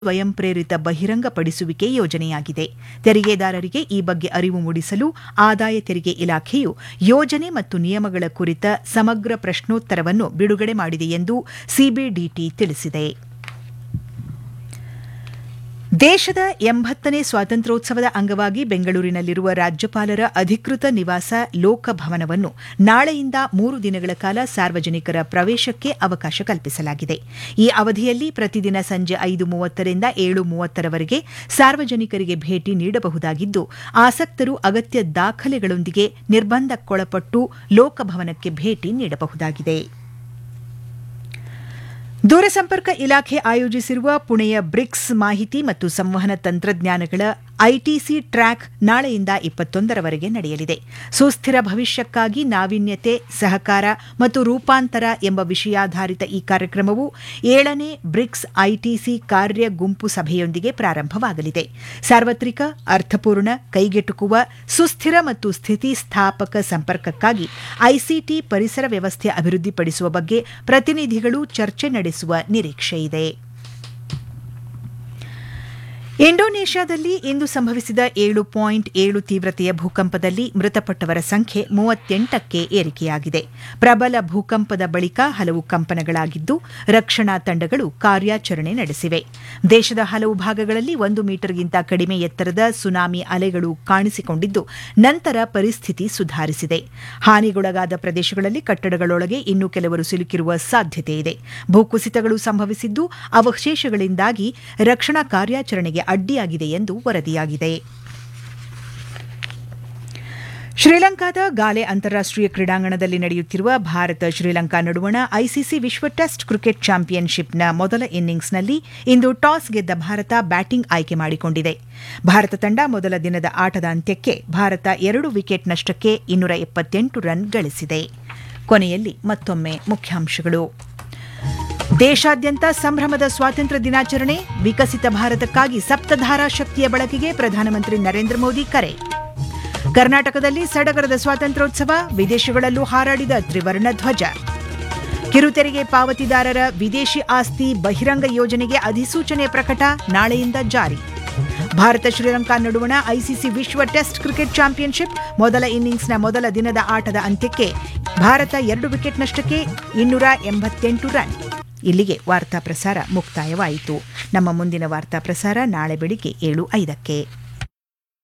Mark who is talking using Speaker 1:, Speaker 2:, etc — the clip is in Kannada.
Speaker 1: ಸ್ವಯಂ ಪ್ರೇರಿತ ಬಹಿರಂಗಪಡಿಸುವಿಕೆ ಯೋಜನೆಯಾಗಿದೆ ತೆರಿಗೆದಾರರಿಗೆ ಈ ಬಗ್ಗೆ ಅರಿವು ಮೂಡಿಸಲು ಆದಾಯ ತೆರಿಗೆ ಇಲಾಖೆಯು ಯೋಜನೆ ಮತ್ತು ನಿಯಮಗಳ ಕುರಿತ ಸಮಗ್ರ ಪ್ರಶ್ನೋತ್ತರವನ್ನು ಬಿಡುಗಡೆ ಮಾಡಿದೆ ಎಂದು ಸಿಬಿಡಿಟಿ ತಿಳಿಸಿದೆ ದೇಶದ ಎಂಬತ್ತನೇ ಸ್ವಾತಂತ್ರ್ಯೋತ್ಸವದ ಅಂಗವಾಗಿ ಬೆಂಗಳೂರಿನಲ್ಲಿರುವ ರಾಜ್ಯಪಾಲರ ಅಧಿಕೃತ ನಿವಾಸ ಲೋಕಭವನವನ್ನು ನಾಳೆಯಿಂದ ಮೂರು ದಿನಗಳ ಕಾಲ ಸಾರ್ವಜನಿಕರ ಪ್ರವೇಶಕ್ಕೆ ಅವಕಾಶ ಕಲ್ಪಿಸಲಾಗಿದೆ ಈ ಅವಧಿಯಲ್ಲಿ ಪ್ರತಿದಿನ ಸಂಜೆ ಐದು ಮೂವತ್ತರಿಂದ ಏಳು ಮೂವತ್ತರವರೆಗೆ ಸಾರ್ವಜನಿಕರಿಗೆ ಭೇಟಿ ನೀಡಬಹುದಾಗಿದ್ದು ಆಸಕ್ತರು ಅಗತ್ಯ ದಾಖಲೆಗಳೊಂದಿಗೆ ನಿರ್ಬಂಧಕ್ಕೊಳಪಟ್ಟು ಲೋಕಭವನಕ್ಕೆ ಭೇಟಿ ನೀಡಬಹುದಾಗಿದೆ ದೂರಸಂಪರ್ಕ ಇಲಾಖೆ ಆಯೋಜಿಸಿರುವ ಪುಣೆಯ ಬ್ರಿಕ್ಸ್ ಮಾಹಿತಿ ಮತ್ತು ಸಂವಹನ ತಂತ್ರಜ್ಞಾನಗಳ ಐಟಿಸಿ ಟ್ರ್ಯಾಕ್ ನಾಳೆಯಿಂದ ಇಪ್ಪತ್ತೊಂದರವರೆಗೆ ನಡೆಯಲಿದೆ ಸುಸ್ಥಿರ ಭವಿಷ್ಯಕ್ಕಾಗಿ ನಾವೀನ್ಯತೆ ಸಹಕಾರ ಮತ್ತು ರೂಪಾಂತರ ಎಂಬ ವಿಷಯಾಧಾರಿತ ಈ ಕಾರ್ಯಕ್ರಮವು ಏಳನೇ ಬ್ರಿಕ್ಸ್ ಐಟಿಸಿ ಕಾರ್ಯ ಗುಂಪು ಸಭೆಯೊಂದಿಗೆ ಪ್ರಾರಂಭವಾಗಲಿದೆ ಸಾರ್ವತ್ರಿಕ ಅರ್ಥಪೂರ್ಣ ಕೈಗೆಟುಕುವ ಸುಸ್ಥಿರ ಮತ್ತು ಸ್ಥಿತಿಸ್ಥಾಪಕ ಸಂಪರ್ಕಕ್ಕಾಗಿ ಐಸಿಟಿ ಪರಿಸರ ವ್ಯವಸ್ಥೆ ಅಭಿವೃದ್ಧಿಪಡಿಸುವ ಬಗ್ಗೆ ಪ್ರತಿನಿಧಿಗಳು ಚರ್ಚೆ ನಡೆಸುವ ನಿರೀಕ್ಷೆಯಿದೆ ಇಂಡೋನೇಷ್ಯಾದಲ್ಲಿ ಇಂದು ಸಂಭವಿಸಿದ ಏಳು ಪಾಯಿಂಟ್ ಏಳು ತೀವ್ರತೆಯ ಭೂಕಂಪದಲ್ಲಿ ಮೃತಪಟ್ಟವರ ಸಂಖ್ಯೆ ಮೂವತ್ತೆಂಟಕ್ಕೆ ಏರಿಕೆಯಾಗಿದೆ ಪ್ರಬಲ ಭೂಕಂಪದ ಬಳಿಕ ಹಲವು ಕಂಪನಗಳಾಗಿದ್ದು ರಕ್ಷಣಾ ತಂಡಗಳು ಕಾರ್ಯಾಚರಣೆ ನಡೆಸಿವೆ ದೇಶದ ಹಲವು ಭಾಗಗಳಲ್ಲಿ ಒಂದು ಮೀಟರ್ಗಿಂತ ಕಡಿಮೆ ಎತ್ತರದ ಸುನಾಮಿ ಅಲೆಗಳು ಕಾಣಿಸಿಕೊಂಡಿದ್ದು ನಂತರ ಪರಿಸ್ಥಿತಿ ಸುಧಾರಿಸಿದೆ ಹಾನಿಗೊಳಗಾದ ಪ್ರದೇಶಗಳಲ್ಲಿ ಕಟ್ಟಡಗಳೊಳಗೆ ಇನ್ನೂ ಕೆಲವರು ಸಿಲುಕಿರುವ ಸಾಧ್ಯತೆ ಇದೆ ಭೂಕುಸಿತಗಳು ಸಂಭವಿಸಿದ್ದು ಅವಶೇಷಗಳಿಂದಾಗಿ ರಕ್ಷಣಾ ಕಾರ್ಯಾಚರಣೆಗೆ ಅಡ್ಡಿಯಾಗಿದೆ ಎಂದು ವರದಿಯಾಗಿದೆ ಶ್ರೀಲಂಕಾದ ಗಾಲೆ ಅಂತಾರಾಷ್ಟೀಯ ಕ್ರೀಡಾಂಗಣದಲ್ಲಿ ನಡೆಯುತ್ತಿರುವ ಭಾರತ ಶ್ರೀಲಂಕಾ ನಡುವಣ ಐಸಿಸಿ ವಿಶ್ವ ಟೆಸ್ಟ್ ಕ್ರಿಕೆಟ್ ಚಾಂಪಿಯನ್ಶಿಪ್ನ ಮೊದಲ ಇನ್ನಿಂಗ್ಸ್ನಲ್ಲಿ ಇಂದು ಟಾಸ್ ಗೆದ್ದ ಭಾರತ ಬ್ಯಾಟಿಂಗ್ ಆಯ್ಕೆ ಮಾಡಿಕೊಂಡಿದೆ ಭಾರತ ತಂಡ ಮೊದಲ ದಿನದ ಆಟದ ಅಂತ್ಯಕ್ಕೆ ಭಾರತ ಎರಡು ವಿಕೆಟ್ ನಷ್ಟಕ್ಕೆ ಇನ್ನೂರ ಎಪ್ಪತ್ತೆಂಟು ರನ್ ಗಳಿಸಿದೆ ಕೊನೆಯಲ್ಲಿ ಮತ್ತೊಮ್ಮೆ ಮುಖ್ಯಾಂಶಗಳು ದೇಶಾದ್ಯಂತ ಸಂಭ್ರಮದ ಸ್ವಾತಂತ್ರ್ಯ ದಿನಾಚರಣೆ ವಿಕಸಿತ ಭಾರತಕ್ಕಾಗಿ ಸಪ್ತಧಾರಾ ಶಕ್ತಿಯ ಬಳಕೆಗೆ ಪ್ರಧಾನಮಂತ್ರಿ ನರೇಂದ್ರ ಮೋದಿ ಕರೆ ಕರ್ನಾಟಕದಲ್ಲಿ ಸಡಗರದ ಸ್ವಾತಂತ್ರ್ಯೋತ್ಸವ ವಿದೇಶಗಳಲ್ಲೂ ಹಾರಾಡಿದ ತ್ರಿವರ್ಣ ಧ್ವಜ ಕಿರುತೆರಿಗೆ ಪಾವತಿದಾರರ ವಿದೇಶಿ ಆಸ್ತಿ ಬಹಿರಂಗ ಯೋಜನೆಗೆ ಅಧಿಸೂಚನೆ ಪ್ರಕಟ ನಾಳೆಯಿಂದ ಜಾರಿ ಭಾರತ ಶ್ರೀಲಂಕಾ ನಡುವಣ ಐಸಿಸಿ ವಿಶ್ವ ಟೆಸ್ಟ್ ಕ್ರಿಕೆಟ್ ಚಾಂಪಿಯನ್ಶಿಪ್ ಮೊದಲ ಇನ್ನಿಂಗ್ಸ್ನ ಮೊದಲ ದಿನದ ಆಟದ ಅಂತ್ಯಕ್ಕೆ ಭಾರತ ಎರಡು ವಿಕೆಟ್ ನಷ್ಟಕ್ಕೆ ಇನ್ನೂರ ಎಂಬತ್ತೆಂಟು ರನ್ ಇಲ್ಲಿಗೆ ವಾರ್ತಾ ಪ್ರಸಾರ ಮುಕ್ತಾಯವಾಯಿತು ನಮ್ಮ ಮುಂದಿನ ವಾರ್ತಾ ಪ್ರಸಾರ ನಾಳೆ ಬೆಳಿಗ್ಗೆ ಏಳು ಐದಕ್ಕೆ